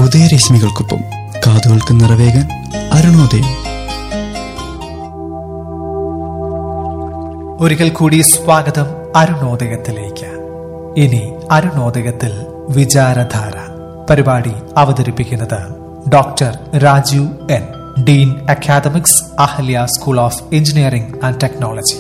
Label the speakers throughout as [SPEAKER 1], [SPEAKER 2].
[SPEAKER 1] ഉദയരശ്മികൾക്കൊപ്പം കാതുകൾക്ക് നിറവേകാൻ അരുണോദയം
[SPEAKER 2] ഒരിക്കൽ കൂടി സ്വാഗതം അരുണോദയത്തിലേക്ക് ഇനി അരുണോദയത്തിൽ വിചാരധാര പരിപാടി അവതരിപ്പിക്കുന്നത് doctor Rajeev N dean academics Ahalya school of engineering and technology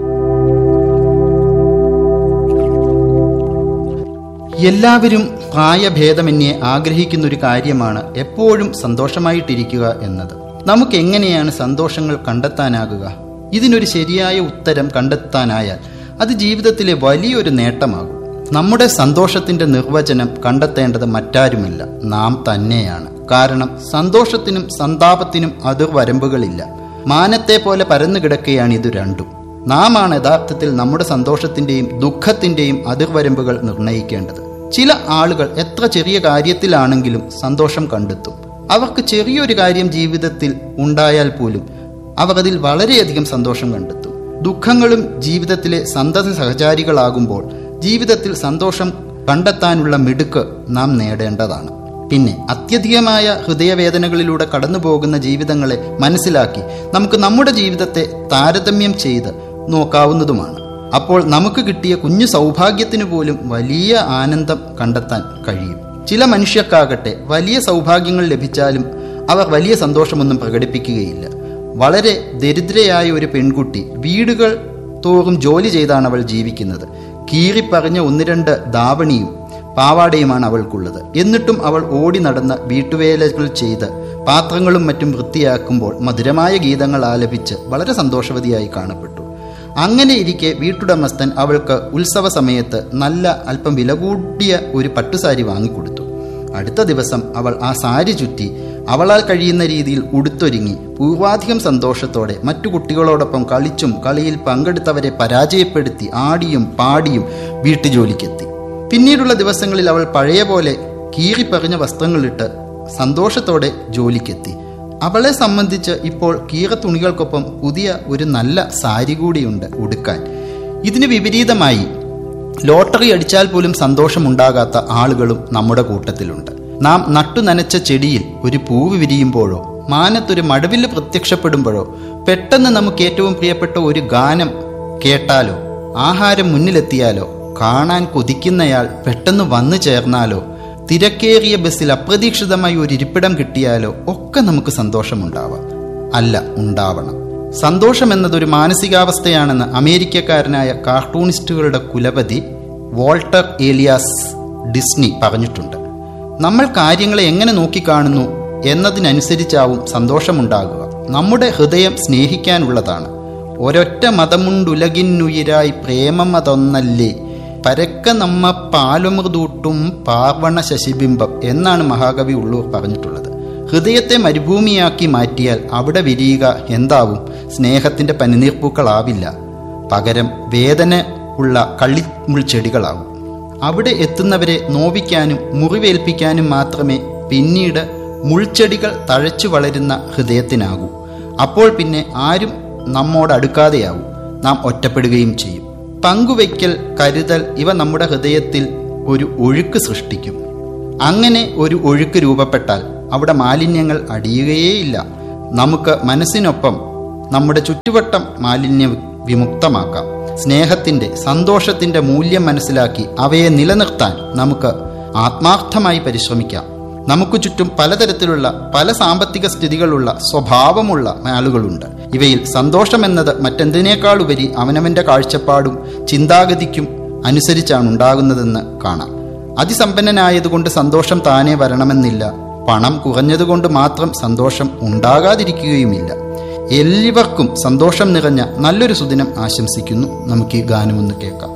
[SPEAKER 3] എല്ലാവരും പ്രായഭേദമന്യേ ആഗ്രഹിക്കുന്ന ഒരു കാര്യമാണ് എപ്പോഴും സന്തോഷമായിട്ടിരിക്കുക എന്നത് നമുക്ക് എങ്ങനെയാണ് സന്തോഷങ്ങൾ കണ്ടെത്താനാകുക ഇതിനൊരു ശരിയായ ഉത്തരം കണ്ടെത്താനായാൽ അത് ജീവിതത്തിലെ വലിയൊരു നേട്ടമാകും നമ്മുടെ സന്തോഷത്തിന്റെ നിർവചനം കണ്ടെത്തേണ്ടത് മറ്റാരുമല്ല നാം തന്നെയാണ് കാരണം സന്തോഷത്തിനും സന്താപത്തിനും അതിർവരമ്പുകളില്ല മാനത്തെ പോലെ പരന്നു കിടക്കുകയാണ് ഇത് രണ്ടും നാമാണ് യഥാർത്ഥത്തിൽ നമ്മുടെ സന്തോഷത്തിന്റെയും ദുഃഖത്തിന്റെയും അതിർവരമ്പുകൾ നിർണ്ണയിക്കേണ്ടത് ചില ആളുകൾ എത്ര ചെറിയ കാര്യത്തിലാണെങ്കിലും സന്തോഷം കണ്ടെത്തും അവർക്ക് ചെറിയൊരു കാര്യം ജീവിതത്തിൽ ഉണ്ടായാൽ പോലും അവർ അതിൽ വളരെയധികം സന്തോഷം കണ്ടെത്തും ദുഃഖങ്ങളും ജീവിതത്തിലെ സന്തത സഹചാരികളാകുമ്പോൾ ജീവിതത്തിൽ സന്തോഷം കണ്ടെത്താനുള്ള മിടുക്ക് നാം നേടേണ്ടതാണ് പിന്നെ അത്യധികമായ ഹൃദയവേദനകളിലൂടെ കടന്നു പോകുന്ന ജീവിതങ്ങളെ മനസ്സിലാക്കി നമുക്ക് നമ്മുടെ ജീവിതത്തെ താരതമ്യം ചെയ്ത് നോക്കാവുന്നതുമാണ് അപ്പോൾ നമുക്ക് കിട്ടിയ കുഞ്ഞു സൗഭാഗ്യത്തിന് പോലും വലിയ ആനന്ദം കണ്ടെത്താൻ കഴിയും ചില മനുഷ്യർക്കാകട്ടെ വലിയ സൗഭാഗ്യങ്ങൾ ലഭിച്ചാലും അവർ വലിയ സന്തോഷമൊന്നും പ്രകടിപ്പിക്കുകയില്ല വളരെ ദരിദ്രയായ ഒരു പെൺകുട്ടി വീടുകൾ തോറും ജോലി ചെയ്താണ് അവൾ ജീവിക്കുന്നത് കീറിപ്പറഞ്ഞ ഒന്ന് രണ്ട് ധാവണിയും പാവാടയുമാണ് അവൾക്കുള്ളത് എന്നിട്ടും അവൾ ഓടി നടന്ന് വീട്ടുവേലകൾ ചെയ്ത് പാത്രങ്ങളും മറ്റും വൃത്തിയാക്കുമ്പോൾ മധുരമായ ഗീതങ്ങൾ ആലപിച്ച് വളരെ സന്തോഷവതിയായി കാണപ്പെട്ടു അങ്ങനെ ഇരിക്കെ വീട്ടുടമസ്ഥൻ അവൾക്ക് ഉത്സവ സമയത്ത് നല്ല അല്പം വില കൂടിയ ഒരു പട്ടുസാരി വാങ്ങിക്കൊടുത്തു അടുത്ത ദിവസം അവൾ ആ സാരി ചുറ്റി അവളാൽ കഴിയുന്ന രീതിയിൽ ഉടുത്തൊരുങ്ങി പൂർവാധികം സന്തോഷത്തോടെ മറ്റു കുട്ടികളോടൊപ്പം കളിച്ചും കളിയിൽ പങ്കെടുത്തവരെ പരാജയപ്പെടുത്തി ആടിയും പാടിയും വീട്ടുജോലിക്കെത്തി പിന്നീടുള്ള ദിവസങ്ങളിൽ അവൾ പഴയ പോലെ കീറിപ്പറിഞ്ഞ വസ്ത്രങ്ങളിട്ട് സന്തോഷത്തോടെ ജോലിക്കെത്തി അവളെ സംബന്ധിച്ച് ഇപ്പോൾ കീറ തുണികൾക്കൊപ്പം പുതിയ ഒരു നല്ല സാരി കൂടിയുണ്ട് ഉടുക്കാൻ ഇതിന് വിപരീതമായി ലോട്ടറി അടിച്ചാൽ പോലും സന്തോഷമുണ്ടാകാത്ത ആളുകളും നമ്മുടെ കൂട്ടത്തിലുണ്ട് നാം നട്ടു നനച്ച ചെടിയിൽ ഒരു പൂവ് വിരിയുമ്പോഴോ മാനത്തൊരു മഴവില്ല് പ്രത്യക്ഷപ്പെടുമ്പോഴോ പെട്ടെന്ന് നമുക്ക് ഏറ്റവും പ്രിയപ്പെട്ട ഒരു ഗാനം കേട്ടാലോ ആഹാരം മുന്നിലെത്തിയാലോ കാണാൻ കൊതിക്കുന്നയാൾ പെട്ടെന്ന് വന്നു ചേർന്നാലോ തിരക്കേറിയ ബസ്സിൽ അപ്രതീക്ഷിതമായി ഒരു ഇരിപ്പിടം കിട്ടിയാലോ ഒക്കെ നമുക്ക് സന്തോഷമുണ്ടാവാം അല്ല ഉണ്ടാവണം സന്തോഷം എന്നതൊരു മാനസികാവസ്ഥയാണെന്ന് അമേരിക്കക്കാരനായ കാർട്ടൂണിസ്റ്റുകളുടെ കുലപതി വോൾട്ടർ ഏലിയാസ് ഡിസ്നി പറഞ്ഞിട്ടുണ്ട് നമ്മൾ കാര്യങ്ങളെ എങ്ങനെ നോക്കിക്കാണുന്നു എന്നതിനനുസരിച്ചാവും സന്തോഷമുണ്ടാകുക നമ്മുടെ ഹൃദയം സ്നേഹിക്കാനുള്ളതാണ് ഒരൊറ്റ മതമുണ്ടുലകിന്നുയിരായി പ്രേമമതൊന്നല്ലേ പരക്ക നമ്മ പാലുമൃതൂട്ടും പാർവണ ശശിബിംബം എന്നാണ് മഹാകവി ഉള്ളൂർ പറഞ്ഞിട്ടുള്ളത് ഹൃദയത്തെ മരുഭൂമിയാക്കി മാറ്റിയാൽ അവിടെ വിരിയുക എന്താവും സ്നേഹത്തിന്റെ പനിനീർപ്പൂക്കളാവില്ല പകരം വേദന ഉള്ള കള്ളിമുൾ ചെടികളാവും അവിടെ എത്തുന്നവരെ നോവിക്കാനും മുറിവേൽപ്പിക്കാനും മാത്രമേ പിന്നീട് മുൾച്ചെടികൾ തഴച്ചു വളരുന്ന ഹൃദയത്തിനാകൂ അപ്പോൾ പിന്നെ ആരും നമ്മോട് അടുക്കാതെയാവും നാം ഒറ്റപ്പെടുകയും ചെയ്യും പങ്കുവയ്ക്കൽ കരുതൽ ഇവ നമ്മുടെ ഹൃദയത്തിൽ ഒരു ഒഴുക്ക് സൃഷ്ടിക്കും അങ്ങനെ ഒരു ഒഴുക്ക് രൂപപ്പെട്ടാൽ അവിടെ മാലിന്യങ്ങൾ അടിയുകയേയില്ല നമുക്ക് മനസ്സിനൊപ്പം നമ്മുടെ ചുറ്റുവട്ടം മാലിന്യ വിമുക്തമാക്കാം സ്നേഹത്തിന്റെ സന്തോഷത്തിന്റെ മൂല്യം മനസ്സിലാക്കി അവയെ നിലനിർത്താൻ നമുക്ക് ആത്മാർത്ഥമായി പരിശ്രമിക്കാം നമുക്ക് ചുറ്റും പലതരത്തിലുള്ള പല സാമ്പത്തിക സ്ഥിതികളുള്ള സ്വഭാവമുള്ള ആളുകളുണ്ട് ഇവയിൽ സന്തോഷമെന്നത് മറ്റെന്തിനേക്കാളുപരി അവനവന്റെ കാഴ്ചപ്പാടും ചിന്താഗതിക്കും അനുസരിച്ചാണ് ഉണ്ടാകുന്നതെന്ന് കാണാം അതിസമ്പന്നനായതുകൊണ്ട് സന്തോഷം താനേ വരണമെന്നില്ല പണം കുറഞ്ഞതുകൊണ്ട് മാത്രം സന്തോഷം ഉണ്ടാകാതിരിക്കുകയുമില്ല എല്ലാവർക്കും സന്തോഷം നിറഞ്ഞ നല്ലൊരു സുദിനം ആശംസിക്കുന്നു നമുക്ക് ഈ ഗാനമൊന്ന് കേൾക്കാം